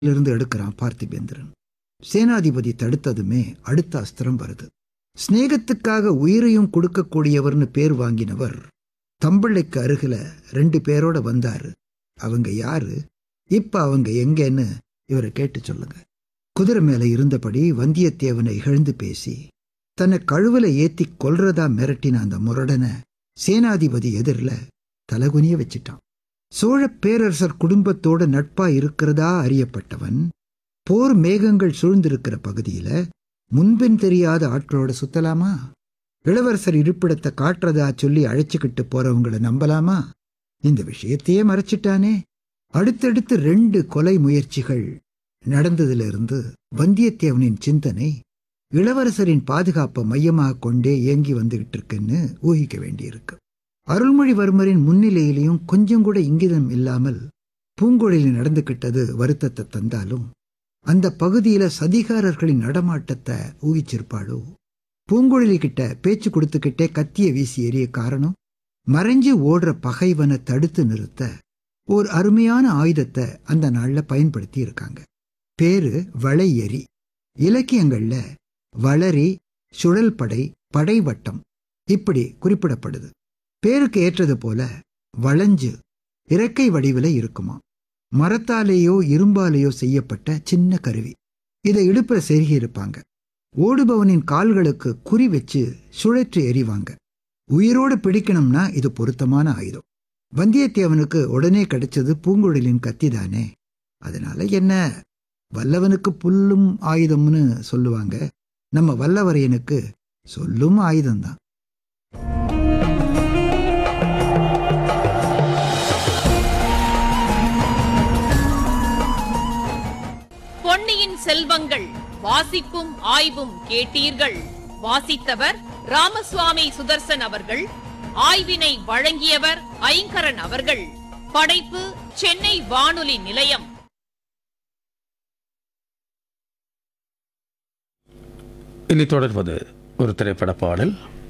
இருந்து எடுக்கிறான் பார்த்திபேந்திரன் சேனாதிபதி தடுத்ததுமே அடுத்த அஸ்திரம் வருது சிநேகத்துக்காக உயிரையும் கொடுக்கக்கூடியவர்னு பேர் வாங்கினவர் தம்பிள்ளைக்கு அருகில ரெண்டு பேரோட வந்தாரு அவங்க யாரு இப்ப அவங்க எங்கன்னு இவரை கேட்டு சொல்லுங்க குதிரை மேல இருந்தபடி வந்தியத்தேவனை இகழ்ந்து பேசி தன்னை கழுவுல ஏத்தி கொல்றதா மிரட்டின அந்த முரடனை சேனாதிபதி எதிரில தலகுனிய வச்சிட்டான் சோழ பேரரசர் குடும்பத்தோட நட்பா இருக்கிறதா அறியப்பட்டவன் போர் மேகங்கள் சூழ்ந்திருக்கிற பகுதியில முன்பின் தெரியாத ஆட்களோட சுத்தலாமா இளவரசர் இருப்பிடத்தை காட்டுறதா சொல்லி அழைச்சுக்கிட்டு போறவங்கள நம்பலாமா இந்த விஷயத்தையே மறைச்சிட்டானே அடுத்தடுத்து ரெண்டு கொலை முயற்சிகள் நடந்ததுல இருந்து வந்தியத்தேவனின் சிந்தனை இளவரசரின் பாதுகாப்பை மையமாக கொண்டே இயங்கி வந்துகிட்டு இருக்குன்னு ஊகிக்க வேண்டியிருக்கு அருள்மொழிவர்மரின் முன்னிலையிலையும் கொஞ்சம் கூட இங்கிதம் இல்லாமல் பூங்குழலி நடந்துகிட்டது வருத்தத்தை தந்தாலும் அந்த பகுதியில சதிகாரர்களின் நடமாட்டத்தை ஊகிச்சிருப்பாளோ பூங்குழலி கிட்ட பேச்சு கொடுத்துக்கிட்டே கத்திய வீசி எறிய காரணம் மறைஞ்சு ஓடுற பகைவனை தடுத்து நிறுத்த ஒரு அருமையான ஆயுதத்தை அந்த நாள்ல பயன்படுத்தி இருக்காங்க பேரு வளையெறி இலக்கியங்கள்ல வளரி சுழல்படை படைவட்டம் இப்படி குறிப்பிடப்படுது பேருக்கு ஏற்றது போல வளைஞ்சு இறக்கை வடிவில இருக்குமா மரத்தாலேயோ இரும்பாலேயோ செய்யப்பட்ட சின்ன கருவி இதை இடுப்புல செருகி இருப்பாங்க ஓடுபவனின் கால்களுக்கு குறி வச்சு சுழற்றி எறிவாங்க உயிரோடு பிடிக்கணும்னா இது பொருத்தமான ஆயுதம் வந்தியத்தேவனுக்கு உடனே கிடைச்சது பூங்குழலின் கத்திதானே அதனால என்ன வல்லவனுக்கு புல்லும் ஆயுதம்னு சொல்லுவாங்க நம்ம வல்லவரையனுக்கு சொல்லும் ஆயுதம்தான் பொன்னியின் செல்வங்கள் வாசிப்பும் ஆய்வும் கேட்டீர்கள் வாசித்தவர் ராமசுவாமி சுதர்சன் அவர்கள் ஆய்வினை வழங்கியவர் ஐங்கரன் அவர்கள் படைப்பு சென்னை வானொலி நிலையம் இனி தொடர்வது ஒரு திரைப்பட பாடல்